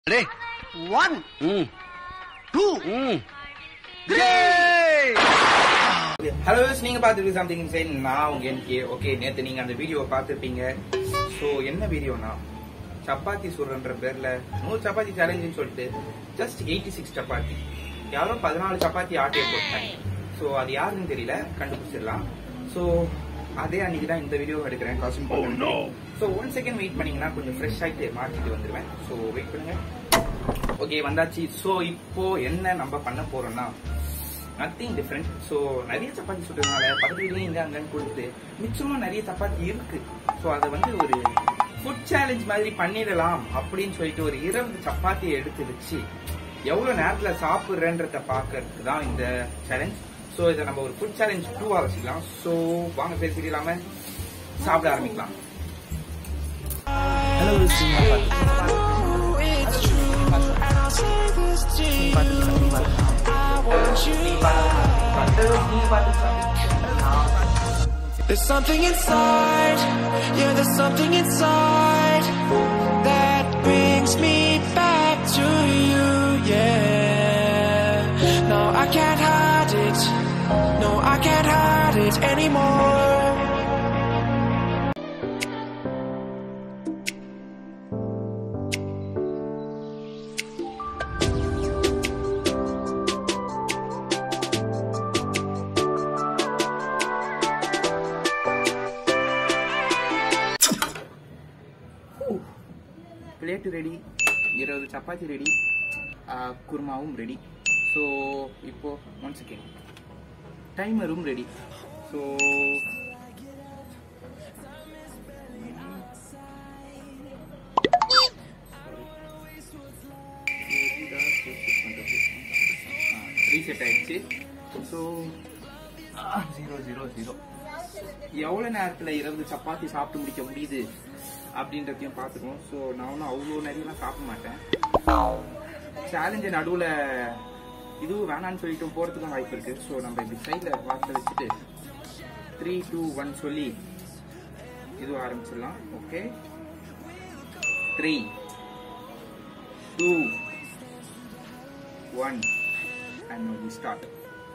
டேய் ஒன் ம் டூ ம் ஹலோ நீங்க பார்த்துருக்கு சம்திங் இன்சைட் நான் உங்க என்கே ஓகே நேத்து நீங்க அந்த வீடியோவை பார்த்துருப்பீங்க ஸோ என்ன வீடியோனா சப்பாத்தி சுடுறன்ற பேர்ல நூறு சப்பாத்தி சேலஞ்சுன்னு சொல்லிட்டு ஜஸ்ட் எயிட்டி சிக்ஸ் சப்பாத்தி யாரோ பதினாலு சப்பாத்தி ஆட்டையை போட்டாங்க ஸோ அது யாருன்னு தெரியல கண்டுபிடிச்சிடலாம் ஸோ அதே அன்னைக்கு தான் இந்த வீடியோ எடுக்கிறேன் costume so one second wait பண்ணீங்கன்னா கொஞ்சம் ஃப்ரெஷ் ஆகிட்டு மாற்றிட்டு வந்துடுவேன் ஸோ வெயிட் பண்ணுங்க ஓகே வந்தாச்சு ஸோ இப்போ என்ன நம்ம பண்ண போறோம்னா நத்திங் டிஃப்ரெண்ட் ஸோ நிறைய சப்பாத்தி சுட்டதுனால பக்கத்து வீட்லயும் இங்க அங்கன்னு கொடுத்து மிச்சமும் நிறைய சப்பாத்தி இருக்கு ஸோ அதை வந்து ஒரு ஃபுட் சேலஞ்ச் மாதிரி பண்ணிடலாம் அப்படின்னு சொல்லிட்டு ஒரு இருபது சப்பாத்தியை எடுத்து வச்சு எவ்வளவு நேரத்துல சாப்பிடுறேன்றத பாக்குறதுக்கு தான் இந்த சேலஞ்ச் ஸோ இதை நம்ம ஒரு ஃபுட் சேலஞ்ச் டூவா வச்சுக்கலாம் ஸோ வாங்க பேசிட்டு இல்லாம சாப்பிட ஆரம்பிக்கலாம் hello There's something inside, yeah, there's something inside that brings me back to you, yeah. No, I can't hide it, no, I can't hide it anymore. Plate ready இருபது chapati ready குருமாவும் ready so இப்போ one second டைமரும் ready so reset ஆயிடுச்சு so zero zero zero எவ்வளவு நேரத்துல இருபது சப்பாத்தி சாப்பிட்டு முடிக்க முடியுது அப்படின்றதையும் பார்த்துக்கணும் ஸோ நான் ஒன்றும் அவ்வளோ நிறையலாம் சாப்பிட மாட்டேன் சேலஞ்சு நடுவில் இதுவும் வேணான்னு சொல்லிட்டு போகிறதுக்கும் வாய்ப்பு இருக்கு ஸோ நம்ம இப்படி சைடில் வாசல வச்சுட்டு த்ரீ டூ ஒன் சொல்லி இதுவும் ஆரம்பிச்சிடலாம் okay three two one and start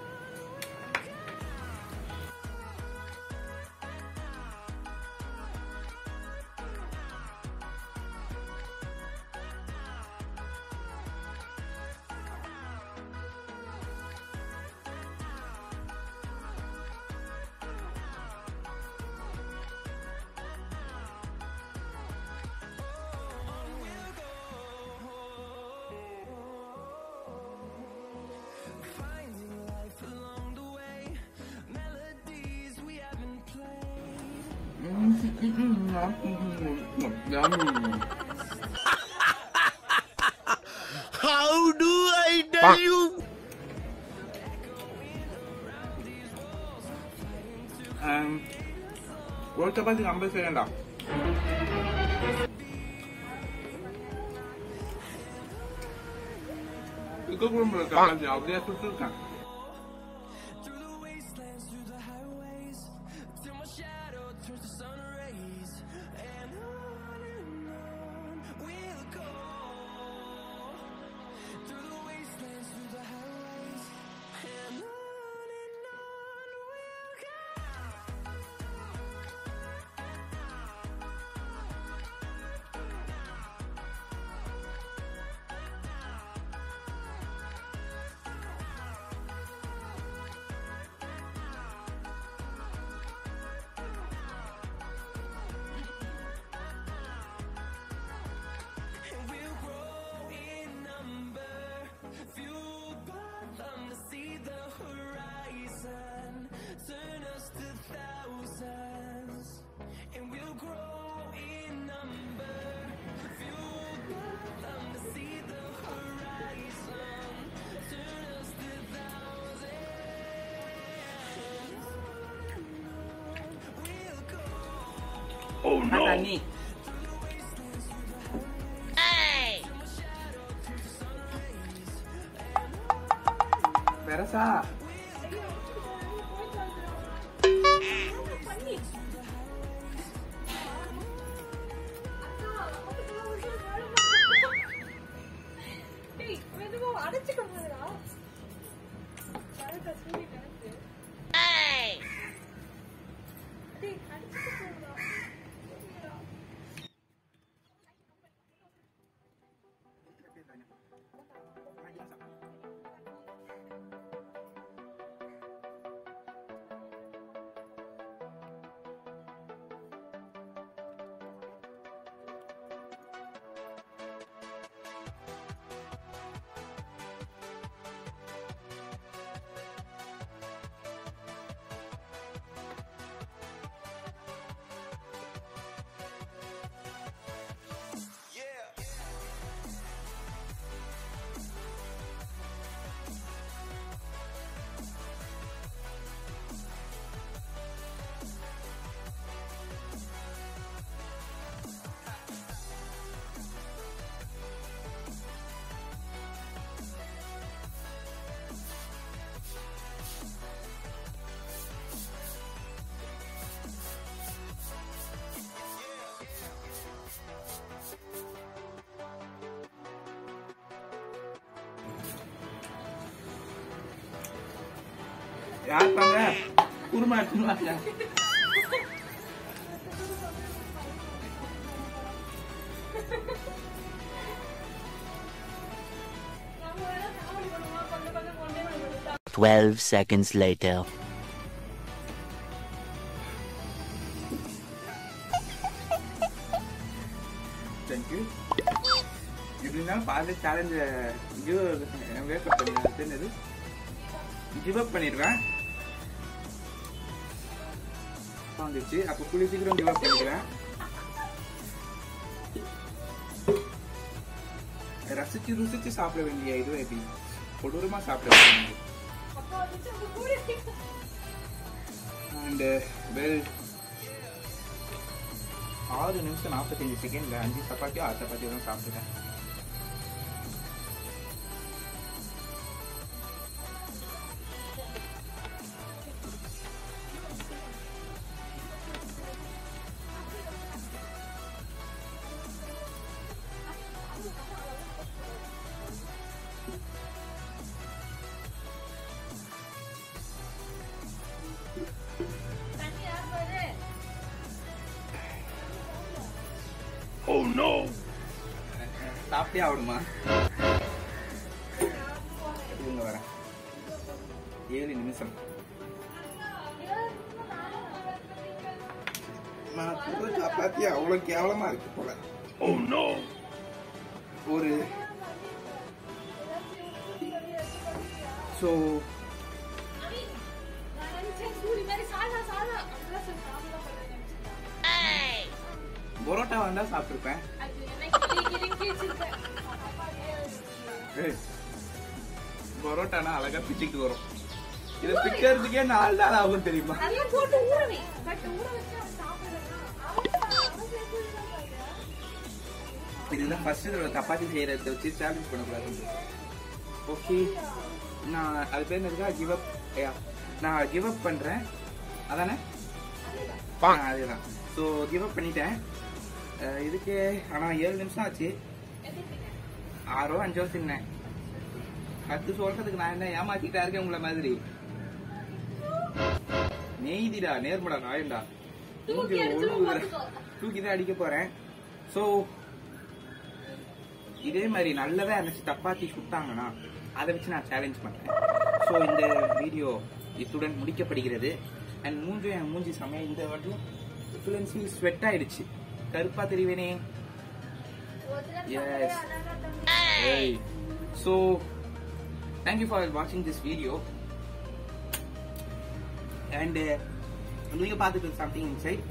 How do I tell you? ஒரு சப்பாத்தி ஐம்பது செகண்டா இருக்க குடும்பம் சப்பாத்தி அப்படியே சுட்டுருக்கேன் Oh no! தண்ணி பெருசா யார் பாங்க குருமா எடுத்துன்னு வாங்க Twelve seconds later. தேங்க்யூ எப்படி இருந்தாலும் பாதி சேலஞ்ச கிவ் வேக்கப் பண்ணிடுவேன் என்னது கிவ் அப் பண்ணிடுவேன் வந்துச்சு அப்போ கூடிய சீக்கிரம் கிவ் அப் பண்ணிடுவேன் ரசிச்சு ருசிச்சு சாப்பிட வேண்டிய இது எப்படி கொடூரமா சாப்பிட வேண்டிய அண்ட் வெல் ஆறு நிமிஷம் நாற்பத்தஞ்சு செகண்ட்ல அஞ்சு சப்பாத்தியோ ஆறு சப்பாத்தியோ தான் சாப்பிட்டுட்டேன் Oh no! சாப்பிட்டே ஆகணுமா இவங்க வரேன் ஏழு நிமிஷம் நான் சொல்ற சப்பாத்தி அவ்வளவு கேவலமா இருக்கு போல Oh no! ஒரு ஸோ பரோட்டா வந்தா சாப்பிட்டுருப்பேன் ஏய், பரோட்டானா அழகா பிச்சுக்கிட்டு வரும் இதை பிக்கிறதுக்கே நாலு நாள் ஆகும் தெரியுமா இதுதான் ஃபர்ஸ்ட் தடவை சப்பாத்தி செய்யறத வச்சு சேலஞ்ச் பண்ணக்கூடாது ஓகே நான் அது பேர் என்னதுக்கா கிவ் அப் நான் கிவ் அப் பண்றேன் அதானே ஆ, அதேதான் ஸோ கிவ் அப் பண்ணிட்டேன் அஹ், இதுக்கு ஆனா ஏழு நிமிஷம் ஆச்சு ஆறோ அஞ்சோ தின்னேன் பத்து சொல்றதுக்கு நான் என்ன ஏமாத்திட்டா இருக்கேன் உங்களை மாதிரி நெய்திடா நேர்மடா நாயண்டா தூக்கி மூஞ்சி அடிச்சு ஒழுகுதுடா. பார்த்துக்கோ. தூக்கி தான் அடிக்க போறேன் ஸோ இதே மாதிரி நல்லதா இருந்துச்சு சப்பாத்தி சுட்டாங்கன்னா அதை வச்சு நான் சேலஞ்ச் பண்றேன் ஸோ இந்த வீடியோ இத்துடன் முடிக்கப்படுகிறது அண்ட் மூஞ்சும் என் மூஞ்சி சமயம் இந்த வாட்டியும் ஃபுல்லன்சி ஸ்வெட் ஆயிடுச்சு கருப்பா தெரிவேனே Yes. Hey. So, thank you for watching this video. And uh, நீங்க பார்த்துட்டு சம்திங் இன்சைட்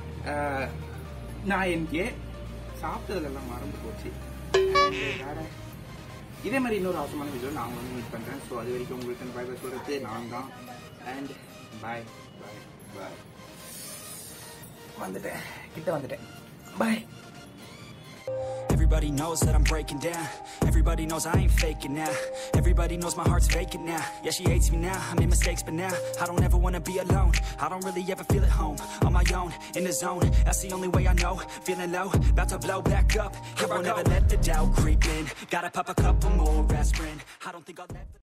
நான் என்கே சாப்பிட்டதுலாம் மறந்து போச்சு And வேற இதே மாதிரி இன்னொரு அவசரமான வீடியோ நான் வந்து மீட் பண்றேன் ஸோ அது வரைக்கும் உங்களுக்கு பை பை சொல்றது நான் தான் அண்ட் பாய் பாய் பாய் வந்துட்டேன் கிட்ட வந்துட்டேன் பாய் Everybody knows that I'm breaking down Everybody knows I ain't faking now Everybody knows my heart's vacant now Yeah, she hates me now, I made mistakes but now I don't ever wanna be alone I don't really ever feel at home On my own, in the zone That's the only way I know Feeling low, about to blow back up Here I won't ever let the doubt creep in Gotta pop a couple more aspirin I don't think I'll ever